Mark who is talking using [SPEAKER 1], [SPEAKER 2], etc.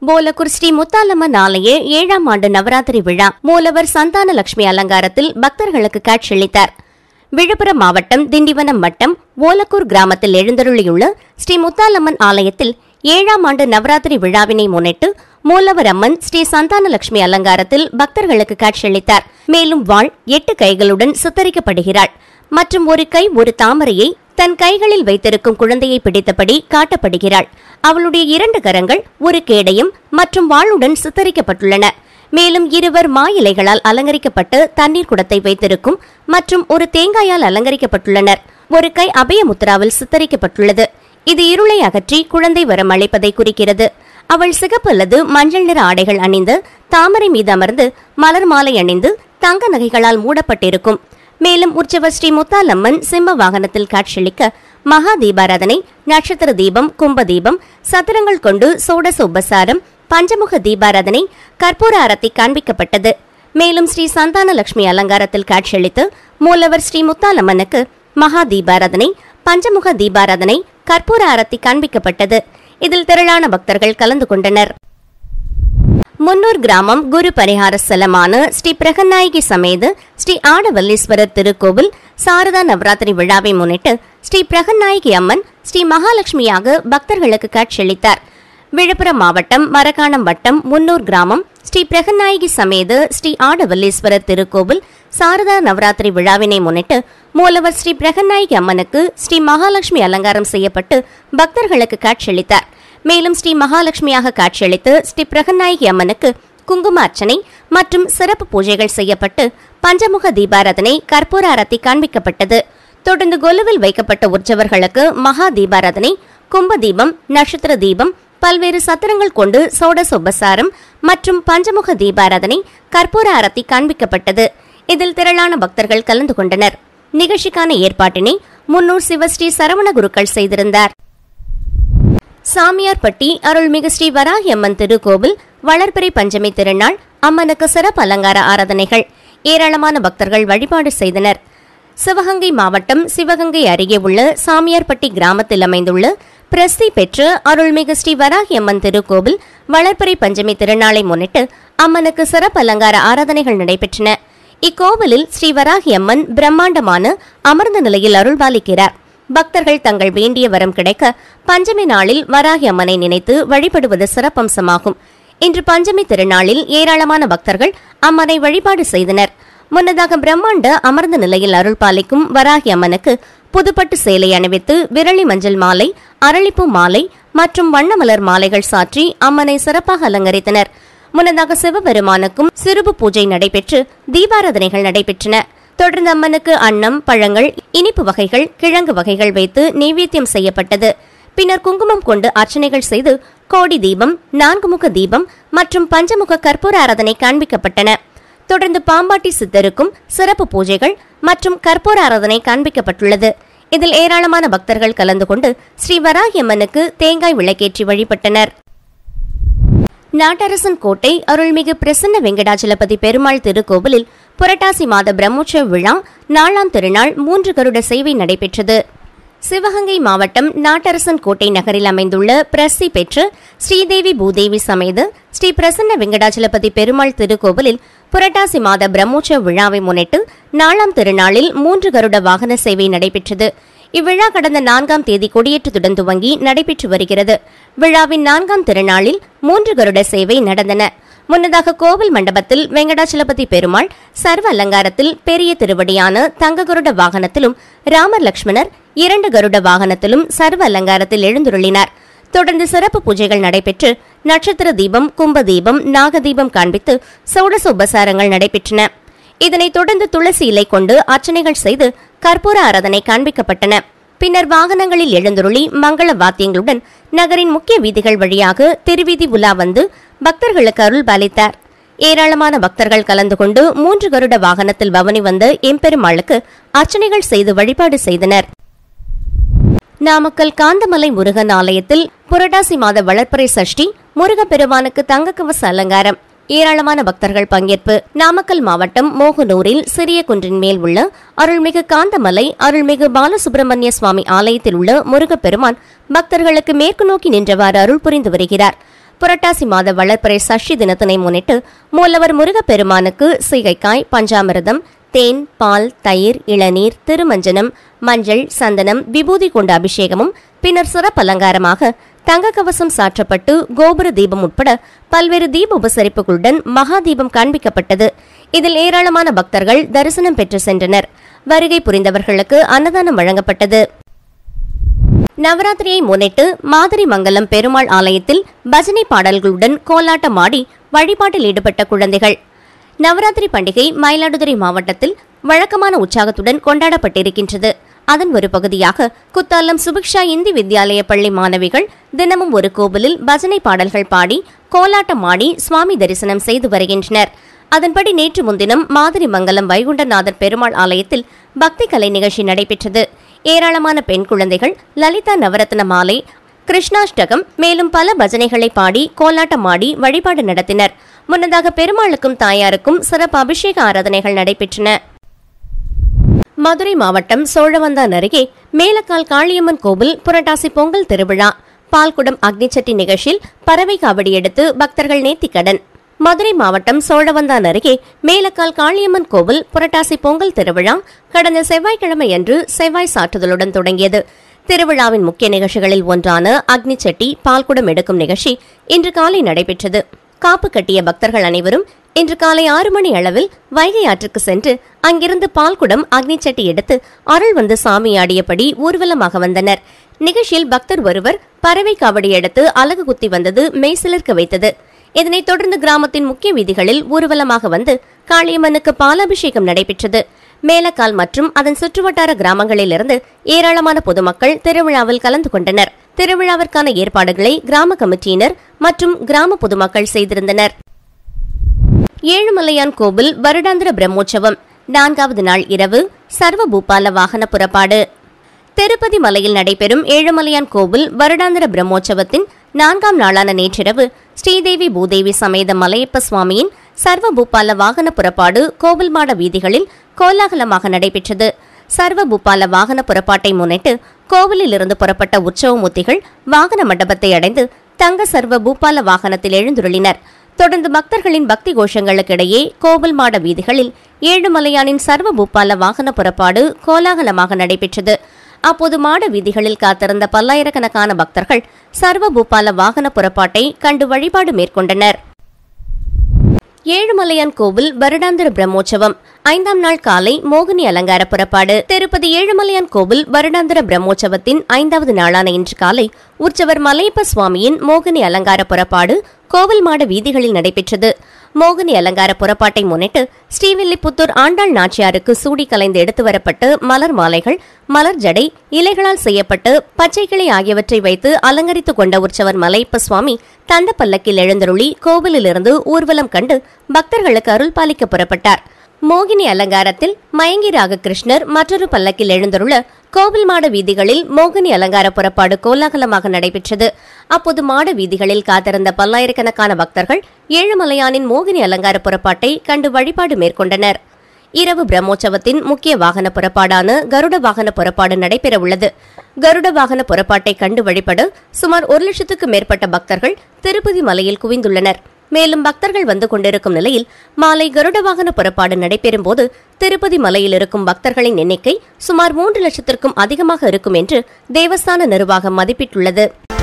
[SPEAKER 1] போலக்கூர் ஸ்ரீ முத்தாலம்மன் ஆலய ஏழாம் ஆண்டு நவராத்திரி விழா மூலவர் சந்தான லட்சுமி அலங்காரத்தில் பக்தர்களுக்கு காட்சியளித்தார் விழுப்புரம் மாவட்டம் திண்டிவனம் வட்டம் ஓலக்கூர் கிராமத்தில் எழுந்தருளியுள்ள ஸ்ரீ முத்தாலம்மன் ஆலயத்தில் ஏழாம் ஆண்டு நவராத்திரி விழாவினை முன்னிட்டு மூலவர் அம்மன் ஸ்ரீ சந்தான லட்சுமி அலங்காரத்தில் பக்தர்களுக்கு காட்சியளித்தார் மேலும் வாழ் எட்டு கைகளுடன் சித்தரிக்கப்படுகிறாள் மற்றும் ஒரு கை ஒரு தாமரையை தன் கைகளில் வைத்திருக்கும் குழந்தையை பிடித்தபடி காட்டப்படுகிறாள் அவளுடைய இரண்டு கரங்கள் ஒரு கேடயம் மற்றும் வாளுடன் சித்தரிக்கப்பட்டுள்ளன மேலும் இருவர் மா இலைகளால் அலங்கரிக்கப்பட்டு தண்ணீர் குடத்தை வைத்திருக்கும் மற்றும் ஒரு தேங்காயால் அலங்கரிக்கப்பட்டுள்ளனர் ஒரு கை அபயமுத்ராவில் சித்தரிக்கப்பட்டுள்ளது இது இருளை அகற்றி குழந்தை வரம் அளிப்பதை குறிக்கிறது அவள் சிகப்பு அல்லது மஞ்சள் நிற ஆடைகள் அணிந்து தாமரை மீது அமர்ந்து மலர் மாலை அணிந்து தங்க நகைகளால் மூடப்பட்டிருக்கும் மேலும் உற்சவர் ஸ்ரீ முத்தாலம்மன் சிம்ம வாகனத்தில் காட்சியளிக்க மகா தீபாராதனை நட்சத்திர தீபம் கும்ப தீபம் சத்திரங்கள் கொண்டு சோடச உபசாரம் பஞ்சமுக தீபாராதனை கற்பூர அரத்தி காண்பிக்கப்பட்டது மேலும் ஸ்ரீ சந்தான லட்சுமி அலங்காரத்தில் காட்சியளித்து மூலவர் ஸ்ரீ முத்தாலம்மனுக்கு மகா தீபாராதனை பஞ்சமுக தீபாராதனை கற்பூர அரத்தி காண்பிக்கப்பட்டது இதில் திரளான பக்தர்கள் கலந்து கொண்டனர் முன்னூர் கிராமம் குரு பரிகார ஸ்தலமான ஸ்ரீ பிரகநாயகி சமேத ஸ்ரீ ஆடவல்லீஸ்வரர் திருக்கோவில் சாரதா நவராத்திரி விழாவை முன்னிட்டு ஸ்ரீ பிரகநாயகி அம்மன் ஸ்ரீ மகாலட்சுமியாக பக்தர்களுக்கு காட்சியளித்தார் விழுப்புரம் மாவட்டம் மரக்காணம் வட்டம் முன்னூர் கிராமம் ஸ்ரீ பிரகநாயகி சமேத ஸ்ரீ ஆடவல்லீஸ்வரர் திருக்கோவில் சாரதா நவராத்திரி விழாவினை முன்னிட்டு மூலவர் ஸ்ரீ பிரகநாயகி அம்மனுக்கு ஸ்ரீ மகாலட்சுமி அலங்காரம் செய்யப்பட்டு பக்தர்களுக்கு காட்சியளித்தார் மேலும் ஸ்ரீ மகாலட்சுமியாக காட்சியளித்து ஸ்ரீ பிரகநாயகி அம்மனுக்கு குங்கும அர்ச்சனை மற்றும் சிறப்பு பூஜைகள் செய்யப்பட்டு பஞ்சமுக தீபாராதனை கற்பூர அரத்தி காண்பிக்கப்பட்டது தொடர்ந்து கொலுவில் வைக்கப்பட்ட உற்சவர்களுக்கு மகா தீபாராதனை கும்ப தீபம் நட்சத்திர தீபம் பல்வேறு சத்திரங்கள் கொண்டு சோடச உபசாரம் மற்றும் பஞ்சமுக தீபாராதனை கற்பூர அரத்தி காண்பிக்கப்பட்டது இதில் திரளான பக்தர்கள் கலந்து கொண்டனர் நிகழ்ச்சிக்கான ஏற்பாட்டினை முன்னூர் சிவஸ்ரீ சரவண குருக்கள் செய்திருந்தார் சாமியார்பட்டி அருள்மிகு ஸ்ரீ வராகி அம்மன் திருக்கோவில் வளர்பிறை பஞ்சமி திருநாள் அம்மனுக்கு சிறப்பு அலங்கார ஆராதனைகள் ஏராளமான பக்தர்கள் வழிபாடு செய்தனர் சிவகங்கை மாவட்டம் சிவகங்கை அருகே உள்ள சாமியார்பட்டி கிராமத்தில் அமைந்துள்ள பிரசித்தி பெற்ற அருள்மிகு ஸ்ரீ வராகி அம்மன் திருக்கோவில் வளர்பிறை பஞ்சமி திருநாளை முன்னிட்டு அம்மனுக்கு சிறப்பு அலங்கார ஆராதனைகள் நடைபெற்றன இக்கோவிலில் ஸ்ரீ வராகி அம்மன் பிரம்மாண்டமான அமர்ந்த நிலையில் அருள்பாலிக்கிறார் பக்தர்கள் தங்கள் வேண்டிய வரம் கிடைக்க பஞ்சமி நாளில் வராகி அம்மனை நினைத்து வழிபடுவது சிறப்பம்சமாகும் இன்று பஞ்சமி திருநாளில் ஏராளமான பக்தர்கள் அம்மனை வழிபாடு செய்தனர் முன்னதாக பிரம்மாண்ட அமர்ந்த நிலையில் அருள் பாலிக்கும் வராகி அம்மனுக்கு புதுப்பட்டு சேலை அணிவித்து விரலி மஞ்சள் மாலை அரளிப்பூ மாலை மற்றும் வண்ணமலர் மாலைகள் சாற்றி அம்மனை சிறப்பாக அலங்கரித்தனர் முன்னதாக சிவபெருமானுக்கும் சிறுபு பூஜை நடைபெற்று தீபாராதனைகள் நடைபெற்றன தொடர்ந்து அம்மனுக்கு அன்னம் பழங்கள் இனிப்பு வகைகள் கிழங்கு வகைகள் வைத்து நெய்வேத்தியம் செய்யப்பட்டது பின்னர் குங்குமம் கொண்டு அர்ச்சனைகள் செய்து கோடி தீபம் நான்கு முக தீபம் மற்றும் பஞ்சமுக கற்பூர ஆராதனை காண்பிக்கப்பட்டன தொடர்ந்து பாம்பாட்டி சித்தருக்கும் சிறப்பு பூஜைகள் மற்றும் கற்பூர ஆராதனை காண்பிக்கப்பட்டுள்ளது இதில் ஏராளமான பக்தர்கள் கலந்து கொண்டு ஸ்ரீ வராகி அம்மனுக்கு தேங்காய் விளக்கேற்றி வழிபட்டனர் நாட்டரசன் கோட்டை அருள்மிகு பிரசன்ன வெங்கடாச்சலபதி பெருமாள் திருக்கோவிலில் புரட்டாசி மாத பிரம்மோற்சவ விழா நாலாம் திருநாள் மூன்று கருட சேவை நடைபெற்றது சிவகங்கை மாவட்டம் நாட்டரசன் கோட்டை நகரில் அமைந்துள்ள பிரசி பெற்று ஸ்ரீதேவி பூதேவி சமேத ஸ்ரீ பிரசன்ன வெங்கடாச்சலபதி பெருமாள் திருக்கோவிலில் புரட்டாசி மாத பிரம்மோற்சவ விழாவை முன்னிட்டு நாலாம் திருநாளில் மூன்று கருட வாகன சேவை நடைபெற்றது இவ்விழா கடந்த நான்காம் தேதி கொடியேற்றத்துடன் துவங்கி நடைபெற்று வருகிறது விழாவின் நான்காம் திருநாளில் மூன்று கருட சேவை நடந்தன முன்னதாக கோவில் மண்டபத்தில் வெங்கடாச்சலபதி பெருமாள் சர்வ அலங்காரத்தில் பெரிய திருவடியான தங்க கருட வாகனத்திலும் ராமர் லக்ஷ்மணர் இரண்டு கருட வாகனத்திலும் சர்வ அலங்காரத்தில் எழுந்துருளினார் தொடர்ந்து சிறப்பு பூஜைகள் நடைபெற்று நட்சத்திர தீபம் கும்ப தீபம் நாக தீபம் காண்பித்து சோடச உபசாரங்கள் நடைபெற்றன இதனைத் தொடர்ந்து துளசி இலை கொண்டு அர்ச்சனைகள் செய்து கற்பூர ஆராதனை காண்பிக்கப்பட்டன பின்னர் வாகனங்களில் எழுந்துருளி மங்கள வாத்தியங்களுடன் நகரின் முக்கிய வீதிகள் வழியாக திருவீதி உலா வந்து பக்தர்களுக்கு அருள் பாலித்தார் ஏராளமான பக்தர்கள் கலந்து கொண்டு மூன்று கருட வாகனத்தில் பவனி வந்த எம்பெருமாளுக்கு அர்ச்சனைகள் செய்து வழிபாடு செய்தனர் நாமக்கல் காந்தமலை முருகன் ஆலயத்தில் புரட்டாசி மாத வளர்ப்பறை சஷ்டி முருகப்பெருமானுக்கு தங்கக்கவச அலங்காரம் ஏராளமான பக்தர்கள் பங்கேற்பு நாமக்கல் மாவட்டம் மோகனூரில் சிறிய குன்றின் மேல் உள்ள அருள்மிகு காந்தமலை அருள்மிகு பாலசுப்பிரமணிய சுவாமி ஆலயத்தில் உள்ள முருகப்பெருமான் பக்தர்களுக்கு மேற்கு நோக்கி நின்றவாறு அருள் புரிந்து வருகிறார் புரட்டாசி மாத வளர்ப்பறை சஷ்டி தினத்தினை முன்னிட்டு மூலவர் முருகப்பெருமானுக்கு சீகைக்காய் பஞ்சாமிர்தம் தேன் பால் தயிர் இளநீர் திருமஞ்சனம் மஞ்சள் சந்தனம் விபூதி கொண்ட அபிஷேகமும் பின்னர் சிறப்பு அலங்காரமாக தங்க கவசம் சாற்றப்பட்டு கோபுர தீபம் உட்பட பல்வேறு தீப உபசரிப்புகளுடன் மகா தீபம் காண்பிக்கப்பட்டது இதில் ஏராளமான பக்தர்கள் தரிசனம் பெற்று சென்றனர் வருகை புரிந்தவர்களுக்கு அன்னதானம் வழங்கப்பட்டது நவராத்திரியை முன்னிட்டு மாதிரி மங்கலம் பெருமாள் ஆலயத்தில் பஜனை பாடல்களுடன் கோலாட்டமாடி வழிபாட்டில் ஈடுபட்ட குழந்தைகள் நவராத்திரி பண்டிகை மயிலாடுதுறை மாவட்டத்தில் வழக்கமான உற்சாகத்துடன் கொண்டாடப்பட்டிருக்கின்றது அதன் ஒரு பகுதியாக குத்தாலம் சுபிக்ஷா இந்தி வித்யாலய பள்ளி மாணவிகள் தினமும் ஒரு கோவிலில் பஜனை பாடல்கள் பாடி கோலாட்டமாடி சுவாமி தரிசனம் செய்து வருகின்றனர் அதன்படி நேற்று முன்தினம் மாதிரி மங்கலம் வைகுண்டநாதர் பெருமாள் ஆலயத்தில் பக்தி கலை நிகழ்ச்சி நடைபெற்றது ஏராளமான பெண் குழந்தைகள் லலிதா நவரத்ன மாலை கிருஷ்ணாஷ்டகம் மேலும் பல பஜனைகளை பாடி கோலாட்டமாடி வழிபாடு நடத்தினர் முன்னதாக பெருமாளுக்கும் தாயாருக்கும் சிறப்பு அபிஷேக ஆராதனைகள் நடைபெற்றன மதுரை மாவட்டம் சோழவந்தான் அருகே மேலக்கால் காளியம்மன் கோவில் புரட்டாசி பொங்கல் திருவிழா பால்குடம் அக்னிச்சட்டி நிகழ்ச்சியில் பறவை காவடி எடுத்து பக்தர்கள் நேர்த்திக்கடன் மதுரை மாவட்டம் சோழவந்தான் அருகே மேலக்கால் காளியம்மன் கோவில் புரட்டாசி பொங்கல் திருவிழா கடந்த செவ்வாய்க்கிழமையன்று செவ்வாய் சாற்றுதலுடன் தொடங்கியது திருவிழாவின் முக்கிய நிகழ்ச்சிகளில் ஒன்றான அக்னிச்சட்டி பால்குடம் எடுக்கும் நிகழ்ச்சி இன்று காலை நடைபெற்றது காப்பு கட்டிய பக்தர்கள் அனைவரும் இன்று காலை ஆறு மணி அளவில் வைகை ஆற்றுக்கு சென்று அங்கிருந்து பால்குடம் அக்னிச்சட்டி எடுத்து அருள் வந்து சாமியாடியபடி ஊர்வலமாக வந்தனர் நிகழ்ச்சியில் பக்தர் ஒருவர் பறவை காவடி எடுத்து அலகு குத்தி வந்தது மெய்சிலிர்க்க வைத்தது இதனைத் தொடர்ந்து கிராமத்தின் முக்கிய வீதிகளில் ஊர்வலமாக வந்து காளியம்மனுக்கு பாலாபிஷேகம் நடைபெற்றது மேலக்கால் மற்றும் அதன் சுற்றுவட்டார கிராமங்களிலிருந்து ஏராளமான பொதுமக்கள் திருவிழாவில் கலந்து கொண்டனர் திருவிழாவிற்கான ஏற்பாடுகளை கிராம கமிட்டியினர் மற்றும் கிராம பொதுமக்கள் செய்திருந்தனர் ஏழுமலையான் கோவில் வருடாந்திர பிரம்மோற்சவம் நான்காவது நாள் இரவு சர்வ பூபால வாகன புறப்பாடு திருப்பதி மலையில் நடைபெறும் ஏழுமலையான் கோவில் வருடாந்திர பிரம்மோற்சவத்தின் நான்காம் நாளான நேற்றிரவு ஸ்ரீதேவி பூதேவி சமேத மலையப்ப சுவாமியின் சர்வ பூபால வாகன புறப்பாடு கோவில் மாட வீதிகளில் கோலாகலமாக நடைபெற்றது சர்வ பூபால வாகன புறப்பாட்டை முன்னிட்டு கோவிலில் இருந்து புறப்பட்ட உற்சவமூர்த்திகள் வாகன மண்டபத்தை அடைந்து தங்க சர்வ பூபால வாகனத்தில் எழுந்துருளினர் தொடர்ந்து பக்தர்களின் பக்தி கோஷங்களுக்கிடையே கோவில் மாட வீதிகளில் ஏழுமலையானின் சர்வ பூபால வாகன புறப்பாடு கோலாகலமாக நடைபெற்றது அப்போது மாட வீதிகளில் காத்திருந்த பல்லாயிரக்கணக்கான பக்தர்கள் சர்வ பூபால வாகன புறப்பாட்டை கண்டு வழிபாடு மேற்கொண்டனர் ஏழுமலையான் கோவில் வருடாந்திர பிரம்மோற்சவம் ஐந்தாம் நாள் காலை மோகினி அலங்கார புறப்பாடு திருப்பதி ஏழுமலையான் கோவில் வருடாந்திர பிரம்மோற்சவத்தின் ஐந்தாவது நாளான இன்று காலை உற்சவர் மலையப்ப சுவாமியின் மோகினி அலங்கார புறப்பாடு கோவில் மாட வீதிகளில் நடைபெற்றது மோகினி அலங்கார புறப்பாட்டை முன்னிட்டு ஸ்ரீவில்லிபுத்தூர் ஆண்டாள் நாச்சியாருக்கு சூடி கலைந்து எடுத்து வரப்பட்டு மலர் மாலைகள் மலர் ஜடை இலைகளால் செய்யப்பட்டு பச்சை கிளை ஆகியவற்றை வைத்து அலங்கரித்துக் கொண்ட உற்சவர் மலையப்ப சுவாமி தண்ட பல்லக்கில் எழுந்தருளி கோவிலிலிருந்து ஊர்வலம் கண்டு பக்தர்களுக்கு அருள் பாலிக்க புறப்பட்டார் மோகினி அலங்காரத்தில் மயங்கி ராக கிருஷ்ணர் மற்றொரு பல்லக்கில் எழுந்தருள கோவில் மாட வீதிகளில் மோகினி அலங்கார புறப்பாடு கோலாகலமாக நடைபெற்றது அப்போது மாட வீதிகளில் காத்திருந்த பல்லாயிரக்கணக்கான பக்தர்கள் ஏழுமலையானின் மோகினி அலங்கார புறப்பாட்டை கண்டு வழிபாடு மேற்கொண்டனர் இரவு பிரம்மோற்சவத்தின் முக்கிய வாகன புறப்பாடான கருட வாகன புறப்பாடு நடைபெற உள்ளது கருட வாகன புறப்பாட்டை கண்டு வழிபட சுமார் ஒரு லட்சத்துக்கு மேற்பட்ட பக்தர்கள் திருப்பதி மலையில் குவிந்துள்ளனர் மேலும் பக்தர்கள் வந்து கொண்டிருக்கும் நிலையில் மாலை கருட வாகன புறப்பாடு நடைபெறும் போது திருப்பதி மலையில் இருக்கும் பக்தர்களின் எண்ணிக்கை சுமார் மூன்று லட்சத்திற்கும் அதிகமாக இருக்கும் என்று தேவஸ்தான நிர்வாகம் மதிப்பிட்டுள்ளது